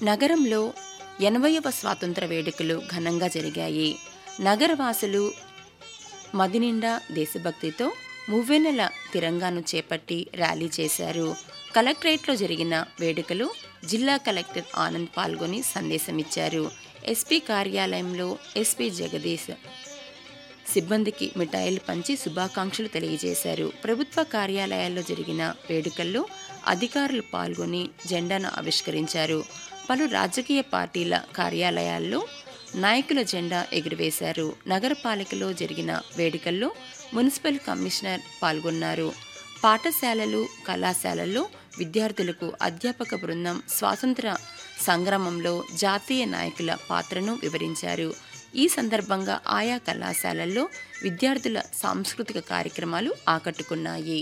నగరంలో ఎనభైవ స్వాతంత్ర వేడుకలు ఘనంగా జరిగాయి నగరవాసులు మదినిండా దేశభక్తితో మువ్వెన్నెల తిరంగాను చేపట్టి ర్యాలీ చేశారు కలెక్టరేట్లో జరిగిన వేడుకలు జిల్లా కలెక్టర్ ఆనంద్ పాల్గొని సందేశమిచ్చారు ఎస్పీ కార్యాలయంలో ఎస్పీ జగదీష్ సిబ్బందికి మిఠాయిలు పంచి శుభాకాంక్షలు తెలియజేశారు ప్రభుత్వ కార్యాలయాల్లో జరిగిన వేడుకల్లో అధికారులు పాల్గొని జెండాను ఆవిష్కరించారు పలు రాజకీయ పార్టీల కార్యాలయాల్లో నాయకుల జెండా ఎగురవేశారు నగరపాలికలో జరిగిన వేడుకల్లో మున్సిపల్ కమిషనర్ పాల్గొన్నారు పాఠశాలలు కళాశాలల్లో విద్యార్థులకు అధ్యాపక బృందం స్వాతంత్ర సంగ్రామంలో జాతీయ నాయకుల పాత్రను వివరించారు ఈ సందర్భంగా ఆయా కళాశాలల్లో విద్యార్థుల సాంస్కృతిక కార్యక్రమాలు ఆకట్టుకున్నాయి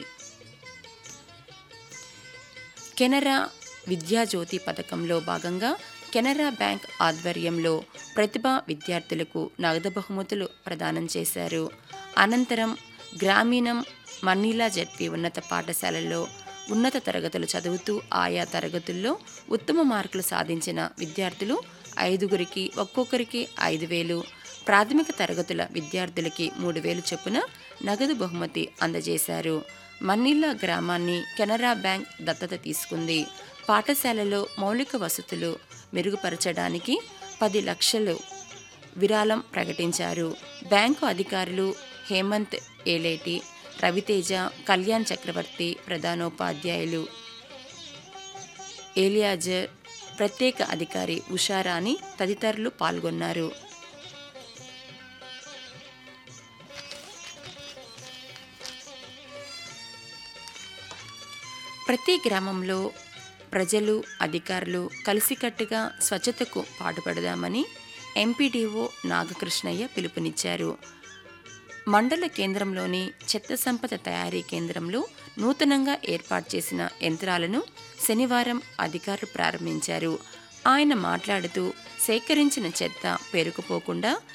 కెనరా విద్యాజ్యోతి పథకంలో భాగంగా కెనరా బ్యాంక్ ఆధ్వర్యంలో ప్రతిభా విద్యార్థులకు నగదు బహుమతులు ప్రదానం చేశారు అనంతరం గ్రామీణం మన్నీలా జడ్పీ ఉన్నత పాఠశాలల్లో ఉన్నత తరగతులు చదువుతూ ఆయా తరగతుల్లో ఉత్తమ మార్కులు సాధించిన విద్యార్థులు ఐదుగురికి ఒక్కొక్కరికి ఐదు వేలు ప్రాథమిక తరగతుల విద్యార్థులకి మూడు వేలు చొప్పున నగదు బహుమతి అందజేశారు మన్నిల్లా గ్రామాన్ని కెనరా బ్యాంక్ దత్తత తీసుకుంది పాఠశాలలో మౌలిక వసతులు మెరుగుపరచడానికి పది లక్షలు విరాళం ప్రకటించారు బ్యాంకు అధికారులు హేమంత్ ఏలేటి రవితేజ కళ్యాణ్ చక్రవర్తి ప్రధానోపాధ్యాయులు ఏలియాజర్ ప్రత్యేక అధికారి ఉషారాణి తదితరులు పాల్గొన్నారు ప్రతి గ్రామంలో ప్రజలు అధికారులు కలిసికట్టుగా స్వచ్ఛతకు పాటుపడదామని ఎంపీడీఓ నాగకృష్ణయ్య పిలుపునిచ్చారు మండల కేంద్రంలోని చెత్త సంపద తయారీ కేంద్రంలో నూతనంగా ఏర్పాటు చేసిన యంత్రాలను శనివారం అధికారులు ప్రారంభించారు ఆయన మాట్లాడుతూ సేకరించిన చెత్త పేరుకుపోకుండా